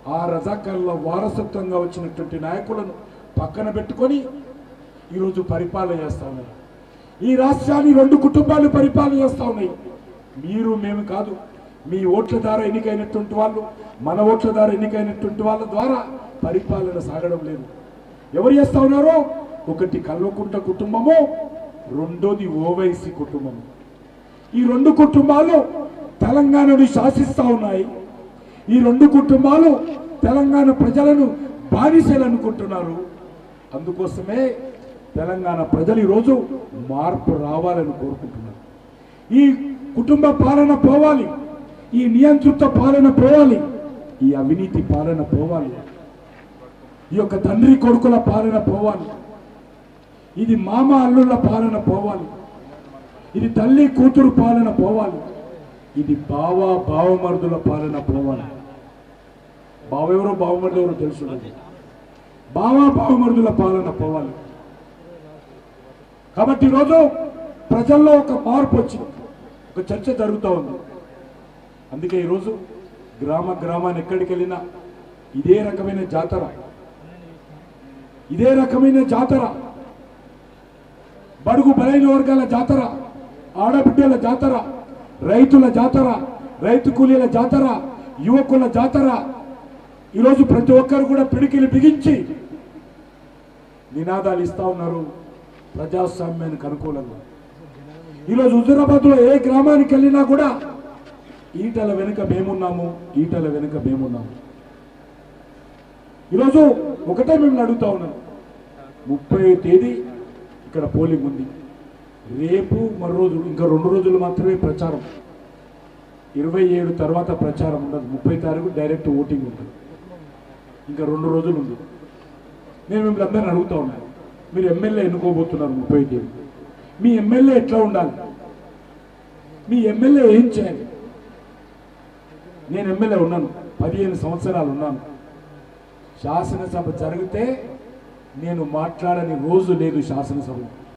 ఆ రజాకారుల వారసత్వంగా వచ్చినటువంటి నాయకులను పక్కన పెట్టుకొని ఈరోజు పరిపాలన చేస్తా ఉన్నారు ఈ రాష్ట్రాన్ని రెండు కుటుంబాలు పరిపాలన చేస్తా ఉన్నాయి మీరు మేము కాదు మీ ఓట్ల ద్వారా ఎన్నికైనటువంటి వాళ్ళు మన ఓట్ల ద్వారా ఎన్నికైనటువంటి వాళ్ళ ద్వారా పరిపాలన సాగడం లేదు ఎవరు చేస్తా ఉన్నారో ఒకటి కల్వకుంట కుటుంబము రెండోది ఓవైసీ కుటుంబము ఈ రెండు కుటుంబాలు తెలంగాణను శాసిస్తా ఉన్నాయి ఈ రెండు కుటుంబాలు తెలంగాణ ప్రజలను బానిసలు అనుకుంటున్నారు అందుకోసమే తెలంగాణ ప్రజలు ఈరోజు మార్పు రావాలని కోరుకుంటున్నారు ఈ కుటుంబ పాలన పోవాలి ఈ నియంత్రిత పాలన పోవాలి ఈ అవినీతి పాలన పోవాలి ఈ యొక్క తండ్రి కొడుకుల పాలన పోవాలి ఇది మామ అల్లుళ్ళ పాలన పోవాలి ఇది తల్లి కూతురు పాలన పోవాలి ఇది బావ బావమరుదుల పాలన పోవాలి బావెవరో బావమరుడు ఎవరో తెలుసు నాకు. బావ బావమరుదుల పాలన పోవాలి కాబట్టి ఈరోజు ప్రజల్లో ఒక మార్పు వచ్చింది ఒక చర్చ జరుగుతూ ఉంది అందుకే ఈరోజు గ్రామ గ్రామాన్ని ఎక్కడికి వెళ్ళినా ఇదే రకమైన జాతర ఇదే రకమైన జాతర బడుగు బలైన వర్గాల జాతర ఆడబిడ్డల జాతర రైతుల జాతర రైతు కూలీల జాతర యువకుల జాతర ఈరోజు ప్రతి ఒక్కరు కూడా పిడికిలి బిగించి నినాదాలు ఇస్తా ఉన్నారు ప్రజాస్వామ్యానికి అనుకూలంగా ఈరోజు హుజురాబాద్ లో ఏ గ్రామానికి వెళ్ళినా కూడా ఈటల వెనుక మేమున్నాము ఈటల వెనుక మేమున్నాము ఈరోజు ఒకటే మేము అడుగుతా ఉన్నాం ముప్పై తేదీ ఇక్కడ పోలింగ్ ఉంది రేపు మరో రోజు ఇంకా రెండు రోజులు మాత్రమే ప్రచారం ఇరవై ఏడు తర్వాత ప్రచారం ఉండదు ముప్పై తారీఖు డైరెక్ట్ ఓటింగ్ ఉంటుంది ఇంకా రెండు రోజులు ఉంది నేను మిమ్మల్ని అందరిని అడుగుతా ఉన్నాను మీరు ఎమ్మెల్యే ఎన్నుకోబోతున్నారు ముప్పై తేదీ మీ ఎమ్మెల్యే ఎట్లా ఉండాలి మీ ఎమ్మెల్యే ఏం చేయాలి నేను ఎమ్మెల్యే ఉన్నాను పదిహేను సంవత్సరాలు ఉన్నాను శాసనసభ జరిగితే నేను మాట్లాడని రోజు లేదు శాసనసభలో